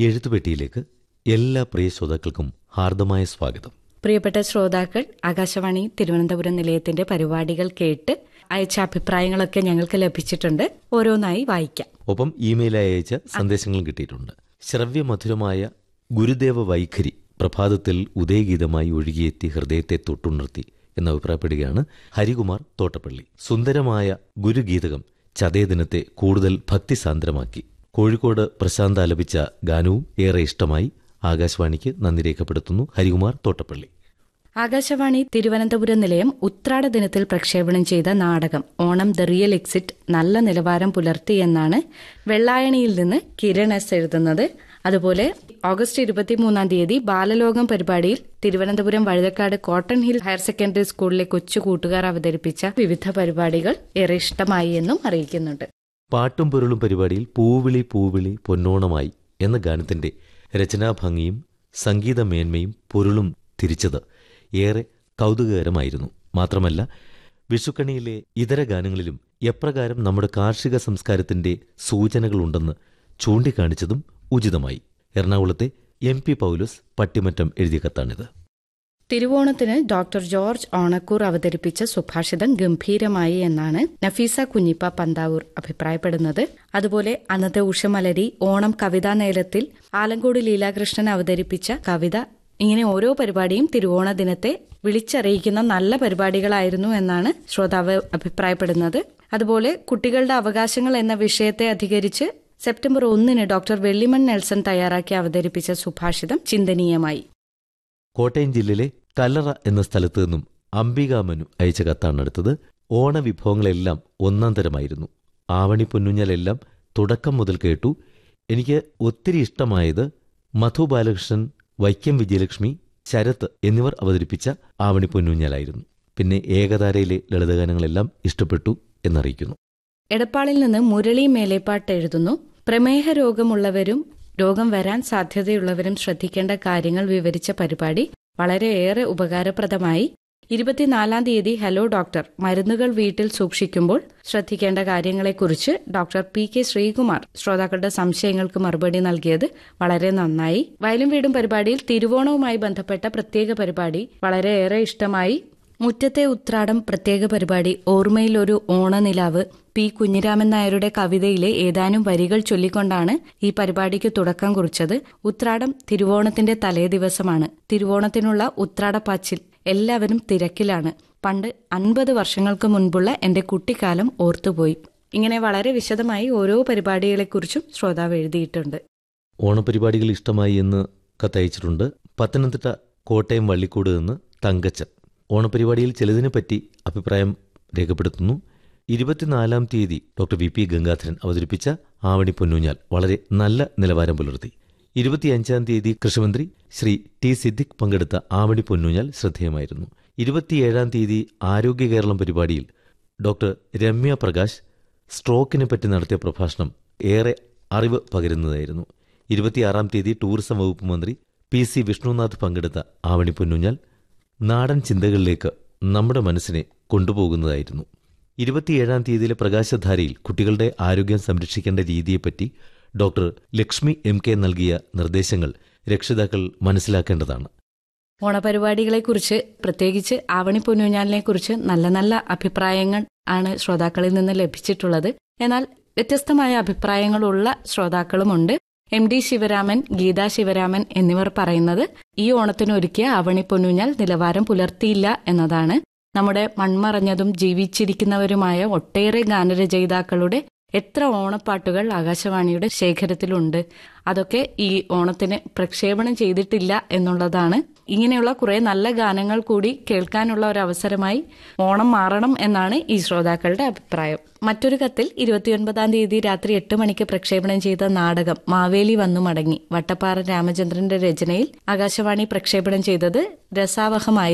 എഴുത്തുപെട്ടിയിലേക്ക് എല്ലാ പ്രിയ ശ്രോതാക്കൾക്കും ഹാർദമായ സ്വാഗതം പ്രിയപ്പെട്ട ശ്രോതാക്കൾ ആകാശവാണി തിരുവനന്തപുരം നിലയത്തിന്റെ പരിപാടികൾ കേട്ട് അയച്ച അഭിപ്രായങ്ങളൊക്കെ ഞങ്ങൾക്ക് ലഭിച്ചിട്ടുണ്ട് ഓരോന്നായി വായിക്കാം ഒപ്പം ഇമെയിലായി അയച്ച സന്ദേശങ്ങളും കിട്ടിയിട്ടുണ്ട് ശ്രവ്യമധുരമായ ഗുരുദേവ വൈഖരി പ്രഭാതത്തിൽ ഉദയഗീതമായി ഒഴുകിയെത്തി ഹൃദയത്തെ തൊട്ടുണർത്തി എന്ന് അഭിപ്രായപ്പെടുകയാണ് ഹരികുമാർ തോട്ടപ്പള്ളി സുന്ദരമായ ഗുരുഗീതകം ചതയദിനത്തെ കൂടുതൽ ഭക്തിസാന്ദ്രമാക്കി കോഴിക്കോട് പ്രശാന്ത് ആലപിച്ച ഗാനവും ഏറെ ഇഷ്ടമായി ആകാശവാണിക്ക് നന്ദി രേഖപ്പെടുത്തുന്നു ഹരികുമാർ തോട്ടപ്പള്ളി ആകാശവാണി തിരുവനന്തപുരം നിലയം ഉത്രാട ദിനത്തിൽ പ്രക്ഷേപണം ചെയ്ത നാടകം ഓണം ദ റിയൽ എക്സിറ്റ് നല്ല നിലവാരം പുലർത്തി എന്നാണ് വെള്ളായണിയിൽ നിന്ന് കിരൺ എസ് എഴുതുന്നത് അതുപോലെ ഓഗസ്റ്റ് ഇരുപത്തിമൂന്നാം തീയതി ബാലലോകം പരിപാടിയിൽ Thiruvananthapuram Vazhuthacaud cotton hill higher secondary സ്കൂളിലെ കൊച്ചു കൂട്ടുകാർ അവതരിപ്പിച്ച വിവിധ പരിപാടികൾ ഏറെ ഇഷ്ടമായി എന്നും അറിയിക്കുന്നുണ്ട് പാട്ടും പൊരുളും പരിപാടിയിൽ പൂവിളി പൂവിളി പൊന്നോണമായി എന്ന ഗാനത്തിന്റെ രചനാഭംഗിയും സംഗീതമേന്മയും പൊരുളും തിരിച്ചത് ഏറെ കൗതുകകരമായിരുന്നു മാത്രമല്ല വിഷുക്കണിയിലെ ഇതര ഗാനങ്ങളിലും എപ്രകാരം നമ്മുടെ കാർഷിക സംസ്കാരത്തിന്റെ സൂചനകളുണ്ടെന്ന് ചൂണ്ടിക്കാണിച്ചതും ഉചിതമായി എറണാകുളത്തെ എം പി പൗലോസ് പട്ടിമറ്റം എഴുതിയ കത്താണിത് തിരുവോണത്തിന് ഡോക്ടർ ജോർജ് ഓണക്കൂർ അവതരിപ്പിച്ച സുഭാഷിതം ഗംഭീരമായി എന്നാണ് നഫീസ കുഞ്ഞിപ്പ പന്താവൂർ അഭിപ്രായപ്പെടുന്നത് അതുപോലെ അന്നത്തെ ഉഷമലരി ഓണം കവിതാ നേരത്തിൽ ആലങ്കോട് ലീലാകൃഷ്ണൻ അവതരിപ്പിച്ച കവിത ഇങ്ങനെ ഓരോ പരിപാടിയും തിരുവോണ ദിനത്തെ വിളിച്ചറിയിക്കുന്ന നല്ല പരിപാടികളായിരുന്നു എന്നാണ് ശ്രോതാവ് അഭിപ്രായപ്പെടുന്നത് അതുപോലെ കുട്ടികളുടെ അവകാശങ്ങൾ എന്ന വിഷയത്തെ അധികരിച്ച് സെപ്റ്റംബർ ഒന്നിന് ഡോക്ടർ വെള്ളിമൺ നെൽസൺ തയ്യാറാക്കി അവതരിപ്പിച്ച സുഭാഷിതം ചിന്തനീയമായി കോട്ടയം ജില്ലയിലെ കല്ലറ എന്ന സ്ഥലത്തു നിന്നും അംബികാമനു അയച്ച കത്താണ് അടുത്തത് ഓണവിഭവങ്ങളെല്ലാം ഒന്നാം തരമായിരുന്നു ആവണി പൊന്നുഞ്ഞലെല്ലാം തുടക്കം മുതൽ കേട്ടു എനിക്ക് ഒത്തിരി ഇഷ്ടമായത് മധു ബാലകൃഷ്ണൻ വൈക്കം വിജയലക്ഷ്മി ശരത്ത് എന്നിവർ അവതരിപ്പിച്ച ആവണി പൊന്നുഞ്ഞലായിരുന്നു പിന്നെ ഏകതാരയിലെ ലളിതഗാനങ്ങളെല്ലാം ഇഷ്ടപ്പെട്ടു എന്നറിയിക്കുന്നു എടപ്പാളിൽ നിന്ന് മുരളി മേലേപ്പാട്ട് എഴുതുന്നു പ്രമേഹ രോഗമുള്ളവരും രോഗം വരാൻ സാധ്യതയുള്ളവരും ശ്രദ്ധിക്കേണ്ട കാര്യങ്ങൾ വിവരിച്ച പരിപാടി വളരെയേറെ ഉപകാരപ്രദമായി ഇരുപത്തിനാലാം തീയതി ഹലോ ഡോക്ടർ മരുന്നുകൾ വീട്ടിൽ സൂക്ഷിക്കുമ്പോൾ ശ്രദ്ധിക്കേണ്ട കാര്യങ്ങളെക്കുറിച്ച് ഡോക്ടർ പി കെ ശ്രീകുമാർ ശ്രോതാക്കളുടെ സംശയങ്ങൾക്ക് മറുപടി നൽകിയത് വളരെ നന്നായി വയലും വീടും പരിപാടിയിൽ തിരുവോണവുമായി ബന്ധപ്പെട്ട പ്രത്യേക പരിപാടി വളരെയേറെ ഇഷ്ടമായി മുറ്റത്തെ ഉത്രാടം പ്രത്യേക പരിപാടി ഓർമ്മയിൽ ഒരു ഓണനിലാവ് പി കുഞ്ഞിരാമൻ നായരുടെ കവിതയിലെ ഏതാനും വരികൾ ചൊല്ലിക്കൊണ്ടാണ് ഈ പരിപാടിക്ക് തുടക്കം കുറിച്ചത് ഉത്രാടം തിരുവോണത്തിന്റെ തലേ ദിവസമാണ് തിരുവോണത്തിനുള്ള ഉത്രാടപ്പാച്ചിൽ എല്ലാവരും തിരക്കിലാണ് പണ്ട് അൻപത് വർഷങ്ങൾക്ക് മുൻപുള്ള എന്റെ കുട്ടിക്കാലം ഓർത്തുപോയി ഇങ്ങനെ വളരെ വിശദമായി ഓരോ പരിപാടികളെക്കുറിച്ചും ശ്രോതാവ് എഴുതിയിട്ടുണ്ട് ഓണപരിപാടികൾ ഇഷ്ടമായി എന്ന് കത്തയച്ചിട്ടുണ്ട് പത്തനംതിട്ട കോട്ടയം വള്ളിക്കൂട് നിന്ന് തങ്കച്ചൻ ഓണപരിപാടിയിൽ ചിലതിനെപ്പറ്റി അഭിപ്രായം രേഖപ്പെടുത്തുന്നു ഇരുപത്തിനാലാം തീയതി ഡോക്ടർ വി പി ഗംഗാധരൻ അവതരിപ്പിച്ച ആവണി പൊന്നൂഞ്ഞാൽ വളരെ നല്ല നിലവാരം പുലർത്തി ഇരുപത്തിയഞ്ചാം തീയതി കൃഷിമന്ത്രി ശ്രീ ടി സിദ്ദിഖ് പങ്കെടുത്ത ആവണി പൊന്നൂഞ്ഞാൽ ശ്രദ്ധേയമായിരുന്നു ഇരുപത്തിയേഴാം തീയതി ആരോഗ്യ കേരളം പരിപാടിയിൽ ഡോക്ടർ രമ്യ പ്രകാശ് സ്ട്രോക്കിനെ പറ്റി നടത്തിയ പ്രഭാഷണം ഏറെ അറിവ് പകരുന്നതായിരുന്നു ഇരുപത്തിയാറാം തീയതി ടൂറിസം വകുപ്പ് മന്ത്രി പി സി വിഷ്ണുനാഥ് പങ്കെടുത്ത ആവണി പൊന്നൂഞ്ഞാൽ നാടൻ ചിന്തകളിലേക്ക് നമ്മുടെ മനസ്സിനെ കൊണ്ടുപോകുന്നതായിരുന്നു ഇരുപത്തിയേഴാം തീയതിയിലെ പ്രകാശധാരയിൽ കുട്ടികളുടെ ആരോഗ്യം സംരക്ഷിക്കേണ്ട രീതിയെപ്പറ്റി ഡോക്ടർ ലക്ഷ്മി എം കെ നൽകിയ നിർദ്ദേശങ്ങൾ രക്ഷിതാക്കൾ മനസ്സിലാക്കേണ്ടതാണ് ഓണപരിപാടികളെക്കുറിച്ച് പ്രത്യേകിച്ച് ആവണി പൊന്നൂഞ്ഞാലിനെ കുറിച്ച് നല്ല നല്ല അഭിപ്രായങ്ങൾ ആണ് ശ്രോതാക്കളിൽ നിന്ന് ലഭിച്ചിട്ടുള്ളത് എന്നാൽ വ്യത്യസ്തമായ അഭിപ്രായങ്ങളുള്ള ശ്രോതാക്കളുമുണ്ട് എം ഡി ശിവരാമൻ ഗീതാ ശിവരാമൻ എന്നിവർ പറയുന്നത് ഈ ഓണത്തിന് ഒരുക്കിയ ആവണി പൊന്നൂഞ്ഞാൽ നിലവാരം പുലർത്തിയില്ല എന്നതാണ് നമ്മുടെ മൺമറഞ്ഞതും ജീവിച്ചിരിക്കുന്നവരുമായ ഒട്ടേറെ ഗാനരചയിതാക്കളുടെ എത്ര ഓണപ്പാട്ടുകൾ ആകാശവാണിയുടെ ശേഖരത്തിലുണ്ട് അതൊക്കെ ഈ ഓണത്തിന് പ്രക്ഷേപണം ചെയ്തിട്ടില്ല എന്നുള്ളതാണ് ഇങ്ങനെയുള്ള കുറെ നല്ല ഗാനങ്ങൾ കൂടി കേൾക്കാനുള്ള ഒരു അവസരമായി ഓണം മാറണം എന്നാണ് ഈ ശ്രോതാക്കളുടെ അഭിപ്രായം മറ്റൊരു കത്തിൽ ഇരുപത്തിയൊൻപതാം തീയതി രാത്രി എട്ട് മണിക്ക് പ്രക്ഷേപണം ചെയ്ത നാടകം മാവേലി വന്നു മടങ്ങി വട്ടപ്പാറ രാമചന്ദ്രന്റെ രചനയിൽ ആകാശവാണി പ്രക്ഷേപണം ചെയ്തത് രസാവഹമായി